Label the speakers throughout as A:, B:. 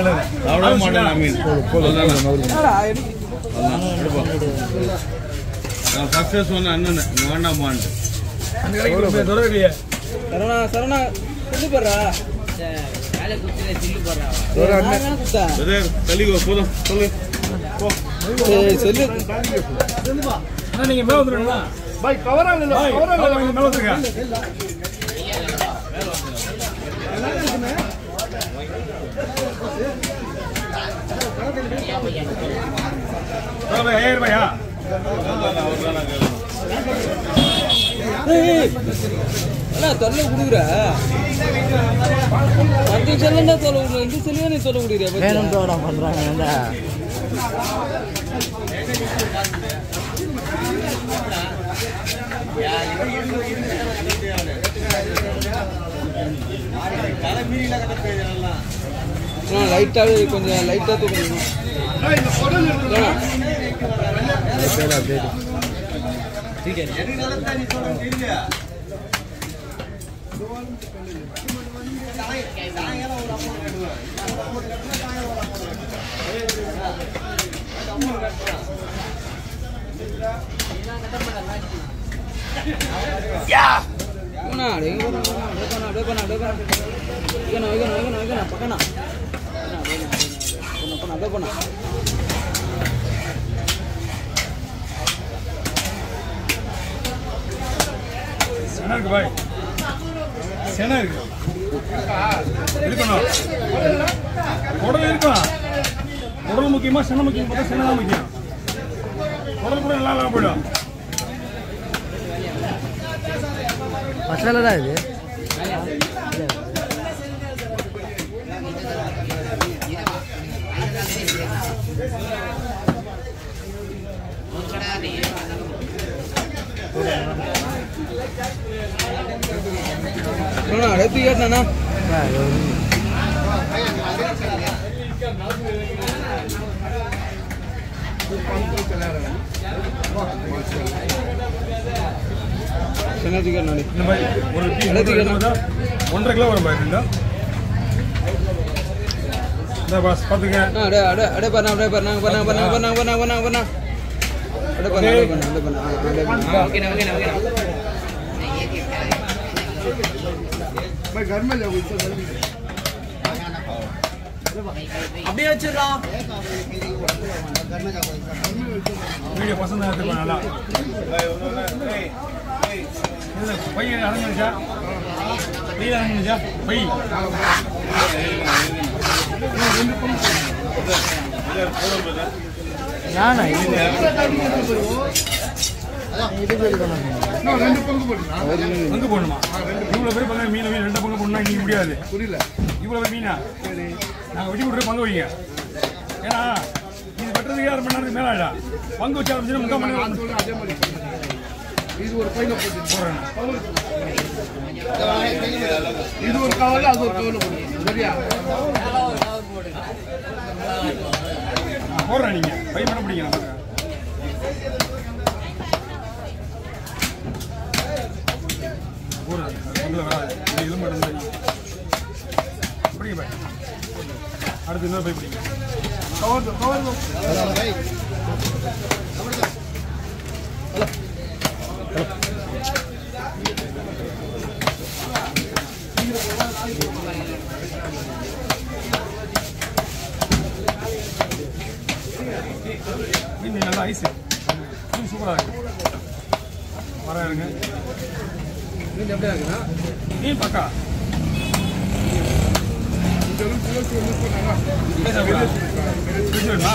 A: சாப்பிட மாட்டேன் நான் மீன்
B: என்னடா, எடு.
A: நான் ஃபர்ஸ்டே சொன்னேன் அண்ணன் நீ வேண்டாமான்ட்டு
B: சரவணா சரவணா சொல்லி போடுறா
C: வேலை குச்சில சில்லு போடுறா
B: நான் வேணா குத்தா
A: பிரதர் தள்ளிக்கோ போதும் சொல்லு போ
B: சரி, சொல்லு
D: நீங்க மேல வந்துருங்களா பாய் கவரா இல்ல கவரா இல்ல மேல வந்துருங்க ஐயாயிரம் ரூபாயா
B: ஏய், ஏய். அண்ணா, தொல்லை கொடுக்குற பத்து செல்லம் தான் தொலை கொடுக்குற இந்த செல்லம் நீ தொலை கொடுக்குறியா பத்தியா?
C: தோட பண்றாங்க
B: அண்ணா, லைட்டாவே கொஞ்சம் லைட்டா தூக்கணும் அண்ணா, இவனா, டேய், இவனா, இவனா, அப்படியே பண்ணா, அப்படியே பண்ணா, அப்படியே பண்ணா. இவனா, இவனா, இவனா, இவனா, பக்கனா. இவனா, அப்படியே பண்ணா, பண்ணா, பண்ணா, அப்படியே பண்ணா.
D: செனா இருக்கு பாய் செனா இருக்கு இருக்கணும் குடல் இருக்கும் குடல் முக்கியமா சென முக்கியம் பார்த்தா சென தான் முக்கியம் குடல் கூட நல்லா இல்லாம போயிடும்
C: மசாலா தான் இது
B: இவனா, அப்படியே தூக்கி காட்டுனாண்ணா. சென்னை தூக்கி காட்டுனா, டேய்.
D: இந்த மாதிரி ஒரு டீ
B: எல்லாத்துக்கும் என்ன?
D: ஒன்றரை கிலோ வரும் பாய் ரெண்டா இந்த பாஸ் பார்த்துங்க
B: அண்ணா, அப்படியே, அப்படியே, அப்படியே பண்ணா, அப்படியே பண்ணா, பண்ணா, பண்ணா, பண்ணா, பண்ணா, பண்ணா, பண்ணா. அப்படியே பண்ணா, அப்படியே பண்ணா, அப்படியே பண்ணா, ஆ, அப்படியே பண்ணா.
C: ஓகேண்ணா ஓகேண்ணா ஓகேண்ணா
B: அப்படியே வச்சிடலாம்
D: வீடியோ பசங்க எடுத்துக்கலாம் நல்லா இது பையன் அடங்கிச்சா பையன் அடங்கிச்சா பை
C: நானா இது
D: பங்கு போடணுமா இவ்வளவு பேர் பங்கு மீன் மீன் ரெண்டு பங்கு போடணும்னா இன்னைக்கு முடியாது புரியல இவ்வளவு பேர் மீனா நாங்க வெட்டி விட்டுற பங்கு வைங்க ஏன்னா இது வெட்டுறதுக்கு ஆறு மணி நேரத்துக்கு மேல ஆயிடும் பங்கு வச்சு ஆரம்பிச்சுன்னா முக்கால் மணி நேரம் இது ஒரு பையில போட்டு போடுறேன்
E: இது ஒரு கவலை அது ஒரு கவலை போடுங்க சரியா
D: நான் போடுறேன் நீங்க பை பண்ண பிடிங்க நமக்கு போடுறேன் பங்கில் வராது இது இது மட்டும் தான் பிடிங்க பை அடுத்து இன்னொரு பை பிடிங்க கவர் கவர் மீன் நல்லா ஐஸ் மீன் சூப்பராக இருக்கு வர இருங்க
B: மீன் எப்படியா இருக்குண்ணா
D: மீன் பக்கா ஃப்ரிட்ஜ் வேணுமா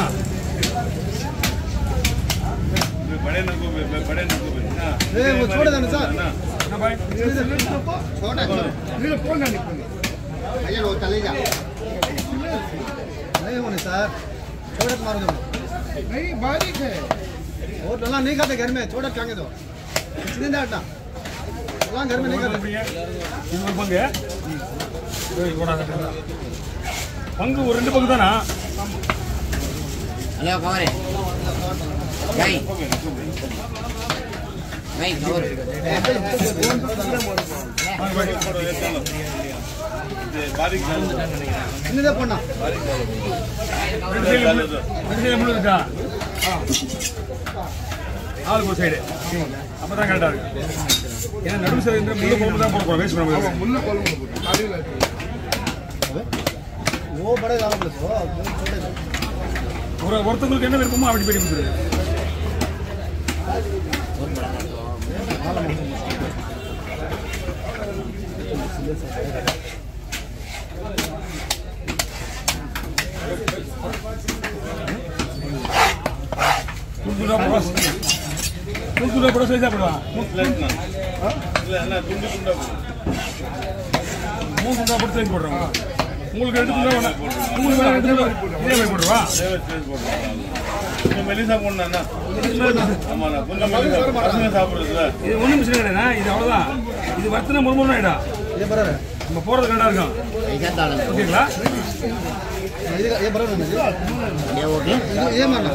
A: बड़े नको पे बड़े नको पे ना
E: ए वो छोड़ देना सर
A: ना
D: என்ன பாய்
E: छोटा नहीं फोन नहीं फोन भैया लो चले जा नहीं होने सर छोटा मारो दो नहीं बारीक है और डला नहीं खाते घर में छोटा खाएंगे तो कितने डाटा डला घर में नहीं खाते
D: பிடிங்க இது ஒரு பங்கு ஏய், போடாத, போடாத. பங்கு ஒரு ரெண்டு பங்கு தானா
C: ஹலோ கவரு கை கை கவரு
D: வாங்க பாய்
A: இது பாரிக்
E: இன்னதே போடணும்
D: ரெண்டு சைடு ரெண்டு சைடு முள்ளு இருக்கா ஆளுக்கு ஒரு சைடு அப்பதான் கரெக்டா இருக்கு ஏன்னா நடுவு சைடு இந்த முள்ளு குழம்பு தான் போட போறோம் வேஸ்ட் பண்ண முடியாது
E: वो बड़े दाम में तो छोटे
D: ஒரு ஒருத்தவங்களுக்கு என்ன விருப்பமோ அப்படி போய் கொடுத்துரு துண்டுடா போட துண்டுடா போட சைஸா போடுவான்
A: இல்ல என்ன துண்டு துண்டா போடு.
D: மூணு துண்டா போட்டு சைஸ் போடுறோம் உங்களுக்கு ரெண்டு துண்டா வேணும் உங்களுக்கு வேணும் ரெண்டு துண்டா இதே மாதிரி போடுவா
A: சேவை ஸ்டேஜ் போட்டுருக்காங்க. கொஞ்சம் மெலிசா போடணும்னா ஆமாண்ணா கொஞ்சம் மெலிசா பசங்க சாப்பிடுறதுல
D: இது ஒன்றும் பிரச்சனை கிடையாதுண்ணா இது அவ்வளோதான் இது வர்த்தனை முறுமுறுன்னு ஆயிடும்
E: ये बराबर है
D: நம்ம போகிறது கரெக்டாக இருக்கும் ஓகேங்களா
E: ये ये बराबर है ये ओके ये मारना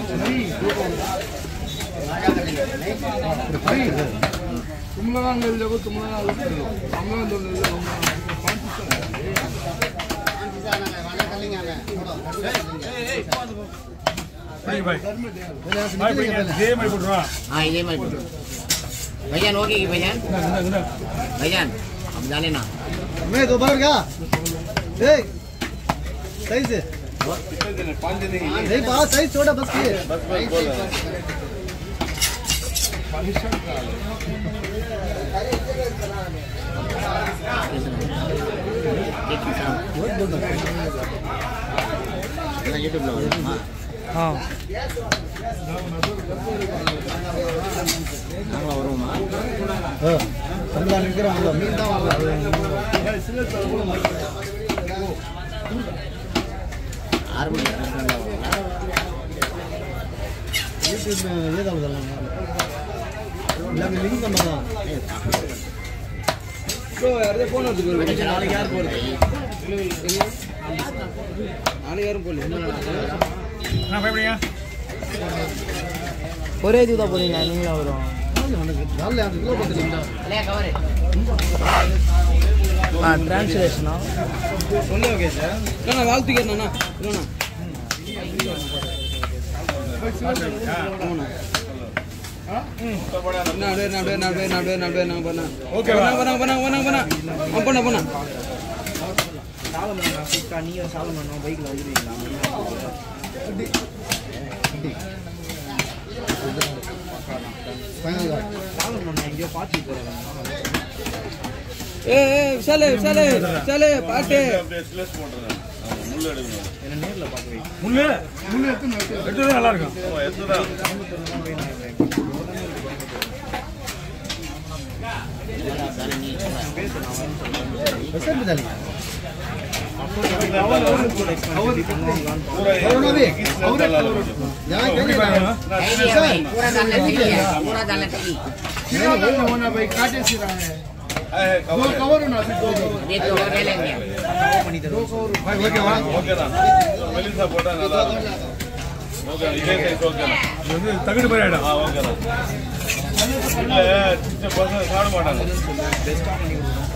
D: பாய் பாய் பாய் பாய் இதே மாதிரி போட்டுருவா
C: हाँ ये मैं भैया होगी कि भैया
D: இந்தா, இந்தா, இந்தா.
C: भैया हम जाने ना
E: मैं दो बराबर क्या ए सही से
A: पाँच दिन की
E: नहीं बात सही छोटा बस ये
A: बस बस बोल
C: यूट्यूब लो हाँ
B: ஆ
C: நாங்களும் வருவோமா
E: हां समझा निकल हम मीन தான்
C: ஆறு மணிக்கு வருவோமா?
E: यूट्यूब में ये दाम डालना இல்ல லிங்க் பண்ணா
B: ப்ரோ யாரதே ஃபோன் எடுத்து போயிரு
C: நாளைக்கு யார் போகிறது
B: நாளைக்கு யாரும் போகல
D: நான் பயப்படுங்க
B: ஒரே இதுதான் போறீங்க நீங்களும் வரும்
E: डाल ले किलो पकड़
C: இல்லையா கவரு
B: ஆ டிரான்ஸ்லேஷனா
E: சொல்லு ஓகே சார்
B: இல்லைண்ணா வாழ்த்துக்கிறேண்ணா இல்லைண்ணா ஆமாண்ணா என்ன அப்படியே என்ன அப்படியே என்ன அப்படியே என்ன அப்படியே என்ன அப்படியே என்ன பண்ணா
D: ஓகேவா?
B: பண்ணா பண்ணா பண்ணா பண்ணா பண்ணா பண்ணா பண்ணா ஏ ஏ விசாலே விசாலே விசாலே பாட்டு
A: அப்படியே ஸ்லெஸ் போட்டுறேன் ஆமா, முள்ளு எடுக்கணும்
D: முள்ளு முள்ளு எடுத்து நல்லா இருக்கும்
A: ஆமா, எத்துதான்
E: वैसे भी डालिए
A: पूरा
E: करो ना भी
A: और
E: यहां
D: எப்படி
E: क्या
D: பாருங்க
C: पूरा डालना चाहिए पूरा डालना चाहिए ये तो ले लेंगे
D: பாய் ஓகேவா
A: ஓகேண்ணா மெலிசா போட்டா நல்லா இருக்கும் ஓகே இதே சைஸ் ஓகேண்ணா
D: இது வந்து தகுடு மாதிரி ஆயிடும்
A: ஆ ஓகேண்ணா இல்ல சின்ன பசங்க சாப்பிட மாட்டாங்க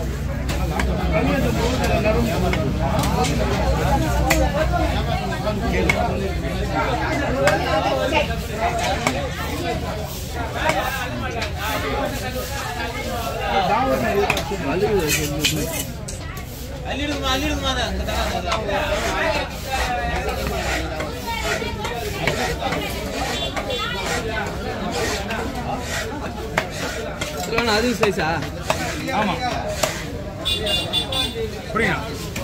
B: இல்லைண்ணா அது சைஸா
D: ஆமா புரியுங்க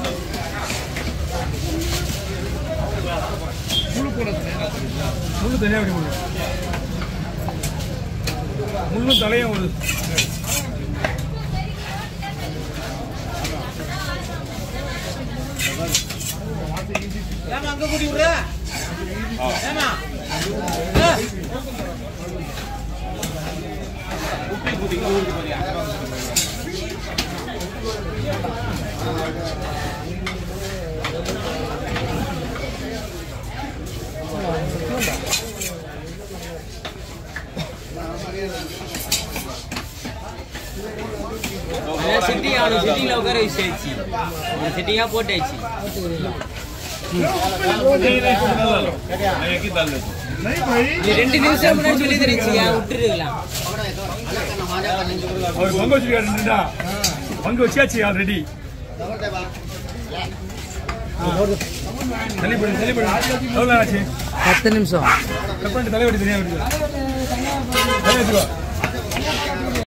D: முள்ளு தனியாக அப்படி முள்ளு முள்ளும் தலையும் ஒரு
B: సిటీ ఆడు సిటీలో ఒకరే ఇచ్చేసి செட்டிங்கா போட்டாச்சு
A: नहीं नहीं कुछ ना डालो मैं एक ही डाल देता हूँ
B: இது ரெண்டு நிமிஷம் முன்னாடி சொல்லி தெரிஞ்சியா விட்டுருக்கலாம்
D: அவர் பங்கு வச்சிருக்காரு ரெண்டுடா பங்கு வச்சாச்சு ஆல்ரெடி தள்ளிப்படு தள்ளிப்படு எவ்வளோ ஆச்சு
B: பத்து நிமிஷம்
D: கட் பண்ணிட்டு தலைவடி தனியாக விடுது தலை வச்சுக்கோ